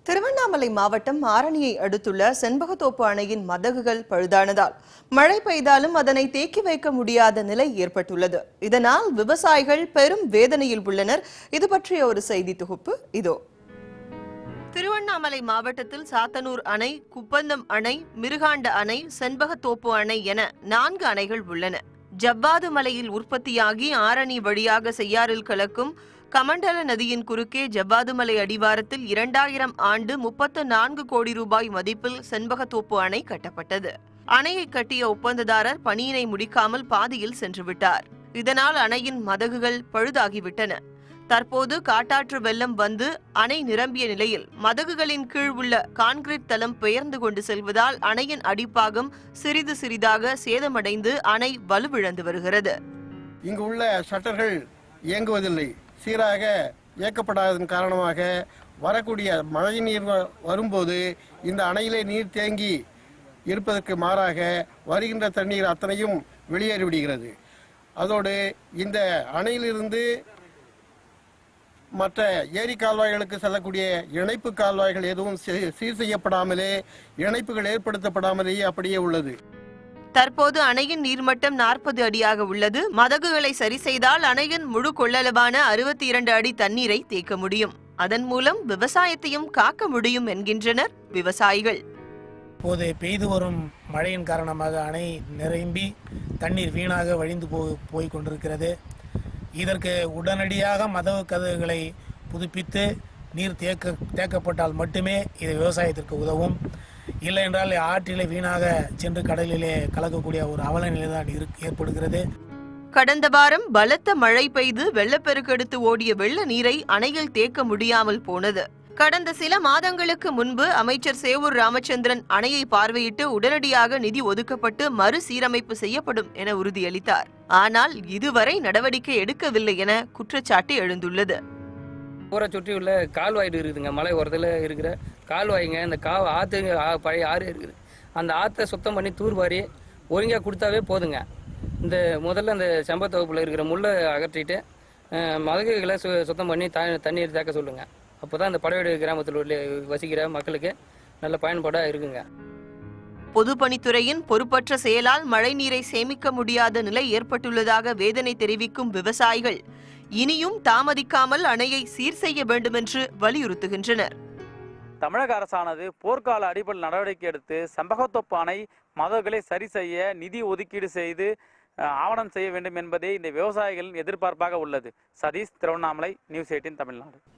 திருவண்ணாமலை மாவட்டம் ஆரணியை அடுத்துள்ள செண்பகத்தோப்பு அணையின் மதகுகள் பழுதானதால் மழை பெய்தாலும் அதனை தேக்கி வைக்க முடியாத நிலை ஏற்பட்டுள்ளது இதனால் விவசாயிகள் பெரும் வேதனையில் உள்ளனர் இது பற்றிய ஒரு செய்தி தொகுப்பு இதோ திருவண்ணாமலை மாவட்டத்தில் சாத்தனூர் அணை குப்பந்தம் அணை மிருகாண்ட அணை செண்பகத்தோப்பு அணை என நான்கு அணைகள் உள்ளன ஜவ்வாது மலையில் உற்பத்தியாகி ஆரணி வழியாக செய்யாறில் கலக்கும் கமண்டல நதியின் குறுக்கே ஜவ்வாதுமலை அடிவாரத்தில் இரண்டாயிரம் ஆண்டு முப்பத்து நான்கு கோடி ரூபாய் மதிப்பில் செண்பகத்தோப்பு அணை கட்டப்பட்டது அணையை கட்டிய ஒப்பந்ததாரர் பணியினை முடிக்காமல் பாதியில் சென்றுவிட்டார் இதனால் அணையின் மதகுகள் பழுதாகிவிட்டன தற்போது காட்டாற்று வெள்ளம் வந்து அணை நிரம்பிய நிலையில் மதகுகளின் கீழ் உள்ள கான்கிரீட் தளம் பெயர்ந்து கொண்டு செல்வதால் அணையின் அடிப்பாகம் சிறிது சிறிதாக சேதமடைந்து அணை வலுவிழந்து வருகிறது இங்கு உள்ள ஷட்டர்கள் இயங்குவதில்லை சீராக இயக்கப்படாததன் காரணமாக வரக்கூடிய மழை நீர் வ- வரும்போது இந்த அணையிலே நீர் தேங்கி இருப்பதற்கு மாறாக வருகின்ற தண்ணீர் அத்தனையும் வெளியேறிவிடுகிறது அதோடு இந்த அணையிலிருந்து மற்ற ஏரி கால்வாய்களுக்கு செல்லக்கூடிய இணைப்பு கால்வாய்கள் எதுவும் சீ- சீர் செய்யப்படாமலே இணைப்புகள் ஏற்படுத்தப்படாமலேயே அப்படியே உள்ளது தற்போது அணையின் நீர்மட்டம் நாற்பது அடியாக உள்ளது மதகுகளை சரி செய்தால் அணையின் முழு கொள்ளளவான அறுபத்தி இரண்டு அடி தண்ணீரை தேக்க முடியும் அதன் மூலம் விவசாயத்தையும் காக்க முடியும் என்கின்றனர் விவசாயிகள் இப்போது பெய்து வரும் மழையின் காரணமாக அணை நிரம்பி தண்ணீர் வீணாக வழிந்து போ போய் கொண்டிருக்கிறது இதற்கு உடனடியாக மதகு கதவுகளை புதுப்பித்து நீர் தேக்க தேக்கப்பட்டால் மட்டுமே இது விவசாயத்திற்கு உதவும் இல்லை என்றால் ஆற்றிலே வீணாக சென்று கடலிலே கலக்கக்கூடிய ஒரு அவல நிலை தான் இரு ஏற்படுகிறது கடந்த வாரம் பலத்த மழை பெய்து வெள்ளப்பெருக்கெடுத்து ஓடிய வெள்ள நீரை அணையில் தேக்க முடியாமல் போனது கடந்த சில மாதங்களுக்கு முன்பு அமைச்சர் சேவூர் ராமச்சந்திரன் அணையை பார்வையிட்டு உடனடியாக நிதி ஒதுக்கப்பட்டு மறுசீரமைப்பு செய்யப்படும் என உறுதியளித்தார் ஆனால் இதுவரை நடவடிக்கை எடுக்கவில்லை என குற்றச்சாட்டு எழுந்துள்ளது ஊரை சுற்றி உள்ள கால்வாய் இருக்குதுங்க மலை ஓரத்தில் இருக்கிற கால்வாய்ங்க இந்த கா ஆற்று ஆ- பழைய ஆறு இருக்குது அந்த ஆற்றை சுத்தம் பண்ணி தூர்வாரி ஒழுங்காக கொடுத்தாவே போதுங்க இந்த முதல்ல அந்த செம்பத்தொகுப்பில் இருக்கிற முள்ளை அகற்றிட்டு அஹ், மதகுகளை சு சுத்தம் பண்ணி த தண்ணீர் தேக்க சொல்லுங்கள் அப்போ தான் இந்த படையீடு கிராமத்தில் உள்ள வசிக்கிற மக்களுக்கு நல்ல பயன்பாடாக இருக்குங்க பொதுப்பணித்துறையின் பொறுப்பற்ற செயலால் மழைநீரை சேமிக்க முடியாத நிலை ஏற்பட்டுள்ளதாக வேதனை தெரிவிக்கும் விவசாயிகள் இனியும் தாமதிக்காமல் அணையை சீர் செய்ய வேண்டுமென்று வலியுறுத்துகின்றனர் தமிழக அரசானது போர்க்கால அடிப்படை நடவடிக்கை எடுத்து செம்பகத்தோப்பு அணை மதகுகளை சரி செய்ய நிதி ஒதுக்கீடு செய்து அஹ், ஆவணம் செய்ய வேண்டும் என்பதே இந்த விவசாயிகளின் எதிர்பார்ப்பாக உள்ளது சதீஷ் திருவண்ணாமலை நியூஸ் எயிட்டின் தமிழ்நாடு